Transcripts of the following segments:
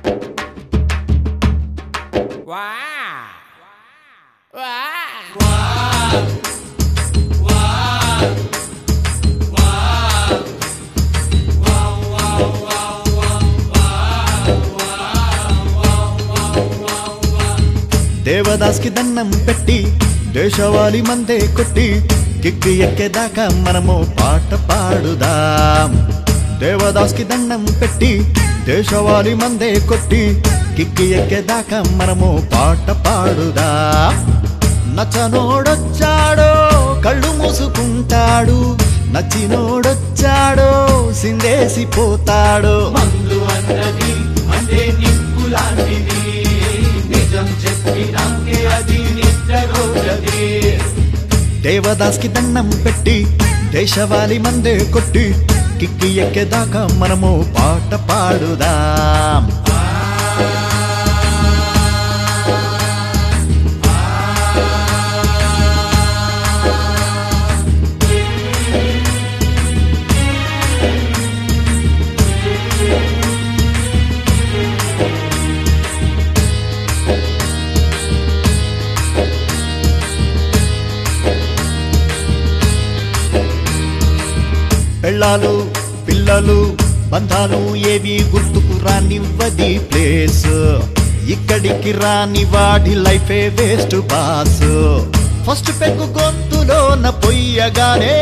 Wow. Wow. దేవదాస్కి దండం పెట్టి దేశవాళి మందే కొట్టి కిక్కి ఎక్కేదాకా మనము పాట పాడుదాం దేవదాస్కి దండం పెట్టి దేశవాళి మందే కొట్టి కిక్కి ఎక్కేదాకా మనము పాట పాడుదాం నచ్చనోడొచ్చాడో కళ్ళు మూసుకుంటాడు నచ్చినోడొచ్చాడో సిందేసిపోతాడు మందు అన్నది అంటే నిప్పు లాంటిది నిజం చెప్పినాకే అది నిద్రగోరది దేవదాస్కి దండం పెట్టి దేశవాళి మందే కొట్టి కిక్కి ఎక్కేదాకా మనము పాట పాడుదాం పెళ్ళాలు పిల్లలు బంధాలు ఏవి గుర్తుకు రానివ్వది ప్లేస్ ఇక్కడికి రాని వాడి లైఫే వేస్ట్ బాస్ ఫస్ట్ పెగ్గు గొంతులోన పొయ్యగానే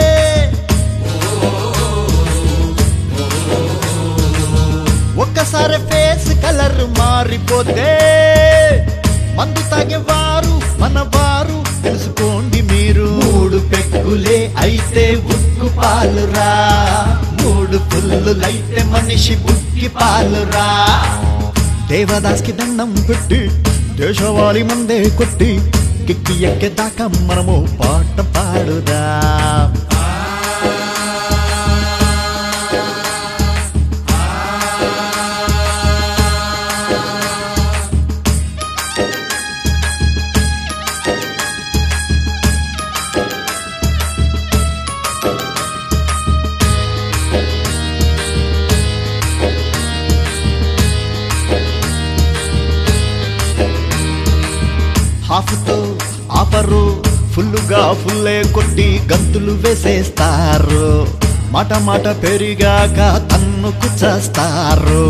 ఒక్కసారి ఫేస్ కలర్ మారిపోతే మందు తాగేవారు మన వారు తెలుసుకోండి మీరు మూడు పెక్కులే అయితే ఉక్కు పాలురా మూడు పుల్లులైతే మనిషి బుక్కి పాలురా దేవదాస్కి దండం పెట్టి దేశవాళి మందే కొట్టి కిక్కి ఎక్కేదాకా మనము పాట పాడుదాం హాఫ్తో ఆఫరు ఫుల్లుగా ఫుల్లే కొట్టి గంతులు వేసేస్తారు మాట మాట పెరిగాక తన్నుకు చేస్తారు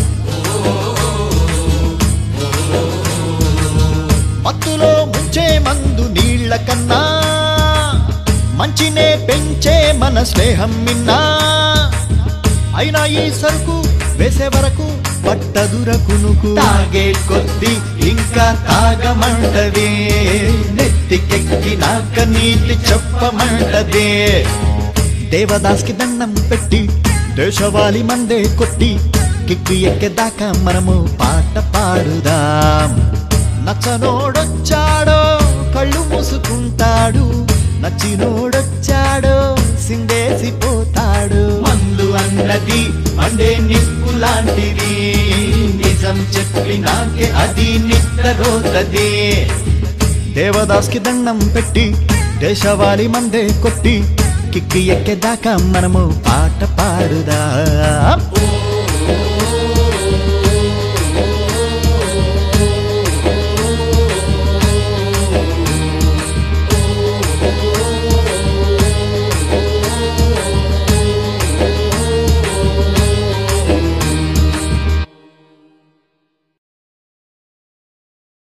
మత్తులో ముంచే మందు నీళ్ల కన్నా మంచినే పెంచే మన స్నేహం మిన్నా అయినా ఈ సరుకు వేసే వరకు పట్టదురకునుకు తాగే కొద్ది ఇంకా తాగమంటదే నెత్తికెక్కినాక నీతి చెప్పమంటదే దేవదాస్కి దండం పెట్టి దేశవాళి మందే కొట్టి కిక్కి ఎక్కేదాకా మనము పాట పాడుదాం నచ్చనోడొచ్చాడో కళ్ళు మూసుకుంటాడు నచ్చినోడొచ్చాడో సిందేసిపోతాడు మందు అన్నది మండే నిప్పు లాంటిది నిజం చెప్పినాకే అది నిద్రపోతది దేవదాస్కి దండం పెట్టి దేశవాళి మందే కొట్టి కిక్కి ఎక్కేదాకా మనము పాట పాడుదాం ఓ